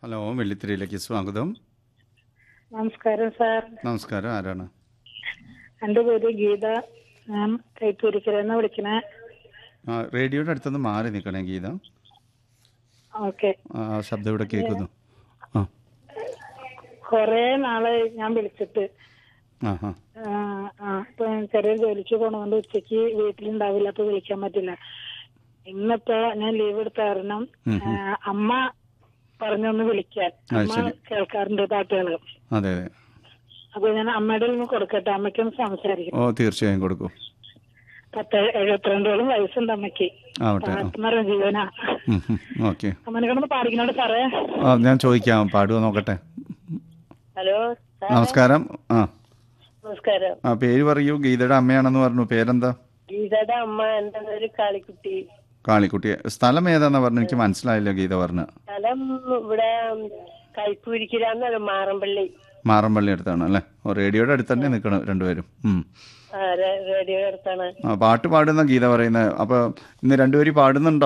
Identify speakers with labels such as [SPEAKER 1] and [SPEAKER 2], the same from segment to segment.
[SPEAKER 1] Hello വെള്ളിത്തിരയിലേക്ക് സ്വാഗതം
[SPEAKER 2] നമസ്കാരം sir
[SPEAKER 1] നമസ്കാരം ആരാണ്
[SPEAKER 2] എൻ്റെ പേര് ഗീത ഞാൻ കൈത്തൂരിക്കരെന്ന് വിളിക്കണേ
[SPEAKER 1] ആ റേഡിയോയുടെ അടുത്തുനിന്ന് മാറി നിൽക്കണേ ഗീത
[SPEAKER 2] ഓക്കെ
[SPEAKER 1] ആ ശബ്ദം ഇവിടെ കേൾക്കുന്നു ആ
[SPEAKER 2] കുറേ നാളെ ഞാൻ വിളിച്ചിട്ട്
[SPEAKER 1] ആ ആ
[SPEAKER 2] ആ, ആ ഇപ്പൊ ചെറിയ ജോലിക്ക് പോണതുകൊണ്ട് ഉച്ചക്ക് വീട്ടിലുണ്ടാവില്ല അപ്പൊ വിളിക്കാൻ പറ്റില്ല ഇന്നിപ്പോ ഞാൻ ലീവ് എടുത്ത കാരണം
[SPEAKER 1] ഉം,
[SPEAKER 2] ആ, അമ്മ പറഞ്ഞൊന്ന് വിളിക്കാൻ
[SPEAKER 1] അത്
[SPEAKER 2] അമ്മ
[SPEAKER 1] ശരി.
[SPEAKER 2] കേൾക്കാറുണ്ട് പാട്ടുകൾ
[SPEAKER 1] അതെ അതെ
[SPEAKER 2] അപ്പൊ ഞാൻ അമ്മയുടെ ഒന്ന് കൊടുക്കട്ടെ അമ്മയ്ക്കൊന്ന് സംസാരിക്കും
[SPEAKER 1] ഓ തീർച്ചയായും കൊടുക്കൂ
[SPEAKER 2] പത്ത് എഴുപത്തിരണ്ടോളം വയസ്സുണ്ട് അമ്മയ്ക്ക്
[SPEAKER 1] ആവട്ടെ ആ.
[SPEAKER 2] ആത്മരം ജീവനാ
[SPEAKER 1] ഉം, ഉം, ഓക്കെ
[SPEAKER 2] അമ്മനെ കിടന്ന് പാടിക്കണോട് സാറേ
[SPEAKER 1] ആ ഞാൻ ചോദിക്കാം പാടുമോ നോക്കട്ടെ
[SPEAKER 2] ഹലോ
[SPEAKER 1] നമസ്കാരം ആ
[SPEAKER 2] നമസ്കാരം
[SPEAKER 1] ആ പേര് പറയൂ ഗീതയുടെ അമ്മയാണെന്ന് പറഞ്ഞു പേരെന്താ
[SPEAKER 2] ഗീതയുടെ അമ്മ എന്റെ പേര് കാളിക്കുട്ടി
[SPEAKER 1] കാളിക്കുട്ടി സ്ഥലം ഏതാന്ന് പറഞ്ഞു എനിക്ക് മനസ്സിലായില്ല ഗീത പറഞ്ഞ
[SPEAKER 2] സ്ഥലം ഇവിടെ കൈപ്പൂരിക്കലാന്ന് മാറമ്പള്ളി
[SPEAKER 1] മാറമ്പള്ളി അടുത്താണ് അല്ലേ ഓ റേഡിയോയുടെ അടുത്ത് തന്നെ നിൽക്കണം രണ്ടുപേരും ഉം.
[SPEAKER 2] റേഡിയോ അടുത്താണ്
[SPEAKER 1] ആ പാട്ട് പാടുന്ന ഗീത പറയുന്നത് അപ്പൊ ഇന്ന് രണ്ടുപേരും പാടുന്നുണ്ടോ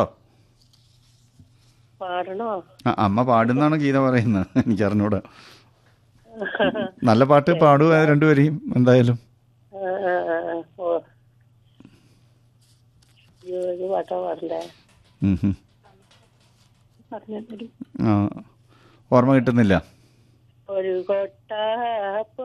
[SPEAKER 2] പാടണോ
[SPEAKER 1] ആ, അമ്മ പാടുന്നാണ് ഗീത പറയുന്നത് എനിക്കറിഞ്ഞൂടാ നല്ല പാട്ട് പാടുക രണ്ടുപേരെയും എന്തായാലും
[SPEAKER 2] ആ, ആ, ആ, ആ. ഓ അയ്യോ, ഒരു പാട്ടാ പാടണ്ടേ
[SPEAKER 1] ഉം, ഉം.
[SPEAKER 2] പറഞ്ഞു
[SPEAKER 1] ആ, ഓർമ്മ കിട്ടുന്നില്ല
[SPEAKER 2] ഒരു കൊട്ട